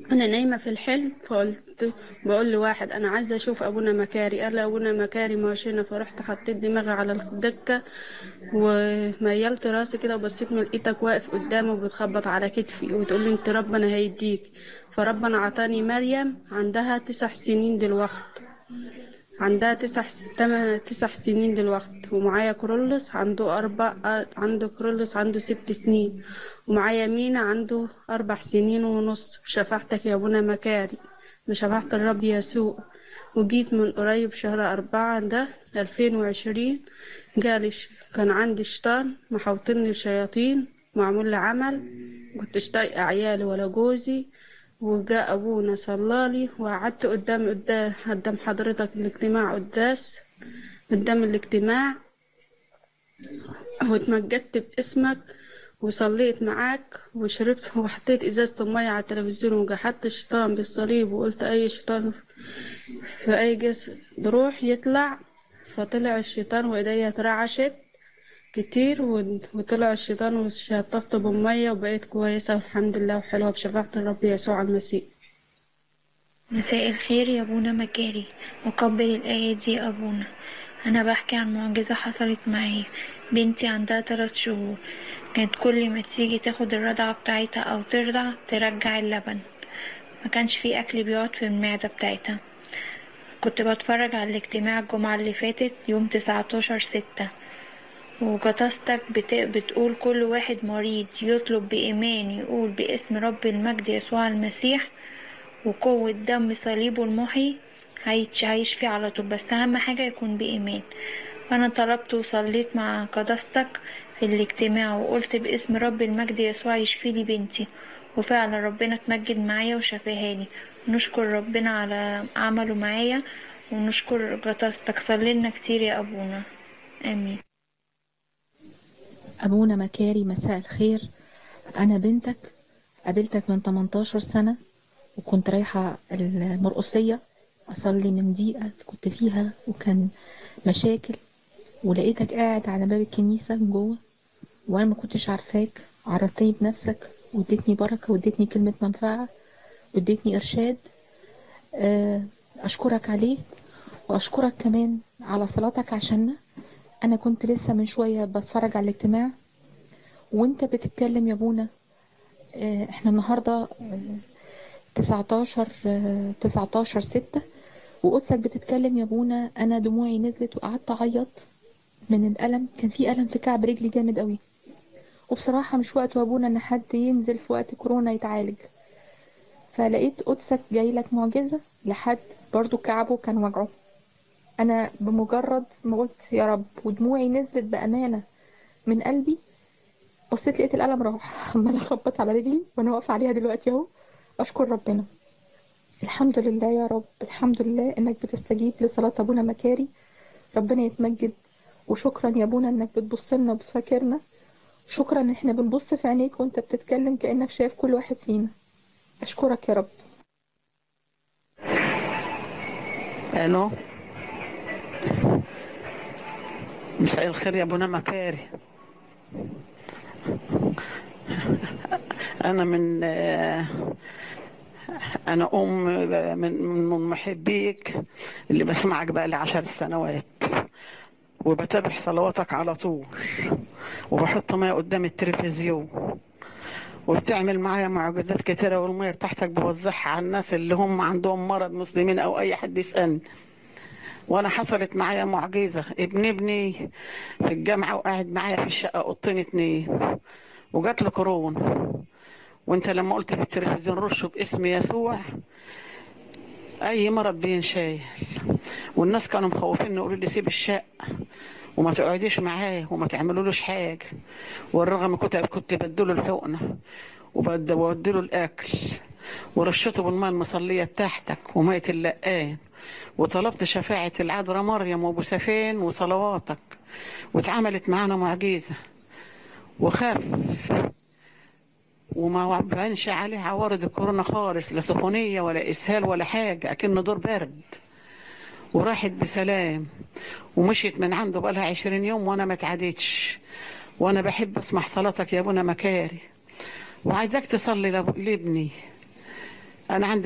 انا نايمه في الحلم فقلت بقول لواحد انا عايزه اشوف ابونا مكاري قال لي ابونا مكاري ماشينا فرحت حطيت دماغي على الدكه وميلت راسي كده وبصيت من لقيتك واقف قدامي وبتخبط على كتفي وتقول لي انت ربنا هيديك فربنا عطاني مريم عندها تسع سنين دلوقت عندها تسع تمن تسع سنين دلوقت ومعايا كرولس عنده أربع عنده كرولس عنده ست سنين ومعايا مينا عنده أربع سنين ونص شفاعتك يا أبونا مكاري بشفاعة الرب يسوع وجيت من قريب شهر أربعة ده ألفين وعشرين جالي ش- كان عندي شيطان محوطني شياطين معمول لي عمل كنتش طايقة عيالي ولا جوزي وجاء أبونا صلالي وقعدت قدام قدام قدام حضرتك الاجتماع قداس قدام الاجتماع واتمجدت باسمك وصليت معاك وشربت وحطيت ازازة المية على التلفزيون وجحدت الشيطان بالصليب وقلت اي شيطان في اي جسد بروح يطلع فطلع الشيطان وايديا اترعشت كتير و- وطلع الشيطان وشطفت بالمية وبقيت كويسة والحمد لله وحلوة بشفاعة الرب يسوع المسيح مساء الخير يا أبونا مكاري وقبل الآية دي يا أبونا أنا بحكي عن معجزة حصلت معايا بنتي عندها تلات شهور كانت كل ما تيجي تاخد الرضعة بتاعتها أو ترضع ترجع اللبن ما كانش في أكل بيقعد في المعدة بتاعتها كنت بتفرج على الاجتماع الجمعة اللي فاتت يوم تسعتاشر ستة وجتاستك بت... بتقول كل واحد مريض يطلب بإيمان يقول باسم رب المجد يسوع المسيح وقوة دم صليبه المحي هيتش- هيشفي على طول بس أهم حاجة يكون بإيمان فأنا طلبت وصليت مع قداستك في الاجتماع وقلت باسم رب المجد يسوع يشفي لي بنتي وفعلا ربنا اتمجد معايا وشفاها لي نشكر ربنا على عمله معايا ونشكر قداستك صلينا كتير يا أبونا آمين أبونا مكاري مساء الخير أنا بنتك قابلتك من 18 سنة وكنت رايحة المرقصية أصلي من دقيقة كنت فيها وكان مشاكل ولقيتك قاعد على باب الكنيسة جوه وأنا ما كنتش عارفاك عرفتني بنفسك واديتني بركة واديتني كلمة منفعة واديتني إرشاد آه، أشكرك عليه وأشكرك كمان على صلاتك عشاننا أنا كنت لسه من شوية بتفرج على الاجتماع وانت بتتكلم يا بونا آه، احنا النهاردة آه، 19 آه، 19 ستة وقدسك بتتكلم يا بونا انا دموعي نزلت وقعدت اعيط من الألم كان في ألم في كعب رجلي جامد قوي وبصراحة مش وقت يا ابونا ان حد ينزل في وقت كورونا يتعالج فلقيت قدسك جاي لك معجزة لحد برضو كعبه كان وجعه انا بمجرد ما قلت يا رب ودموعي نزلت بأمانة من قلبي بصيت لقيت الألم راح عمال اخبط على رجلي وانا واقفة عليها دلوقتي اهو اشكر ربنا الحمد لله يا رب الحمد لله انك بتستجيب لصلاة ابونا مكاري ربنا يتمجد وشكرا يا ابونا انك بتبص لنا وبتفكرنا شكرا ان احنا بنبص في عينيك وانت بتتكلم كأنك شايف كل واحد فينا اشكرك يا رب الو مساء الخير يا ابونا مكاري انا من آه، انا ام من من محبيك اللي بسمعك بقى لي عشر سنوات وبتابع صلواتك على طول وبحط ميه قدام التلفزيون وبتعمل معايا معجزات كتيرة والمية بتاعتك بوزعها على الناس اللي هم عندهم مرض مسلمين أو أي حد يسألني وأنا حصلت معايا معجزة ابن ابني في الجامعة وقاعد معايا في الشقة أوضتين اتنين وجات له كورونا وانت لما قلت في التلفزيون رشوا باسم يسوع اي مرض بينشال والناس كانوا مخوفين يقولوا لي سيب الشقه وما تقعديش معاه وما تعملولوش حاجه والرغم كنت كنت بديله الحقنه وبديله الاكل ورشته بالماء المصليه بتاعتك وميه اللقان وطلبت شفاعه العذراء مريم وابو سفين وصلواتك واتعملت معانا معجزه وخف وما بانش عليه عوارض الكورونا خالص لا سخونيه ولا اسهال ولا حاجه اكنه دور برد وراحت بسلام ومشيت من عنده بقالها عشرين يوم وانا ما اتعدتش وانا بحب اسمع صلاتك يا ابونا مكاري وعايزاك تصلي لاب- لابني أنا عندي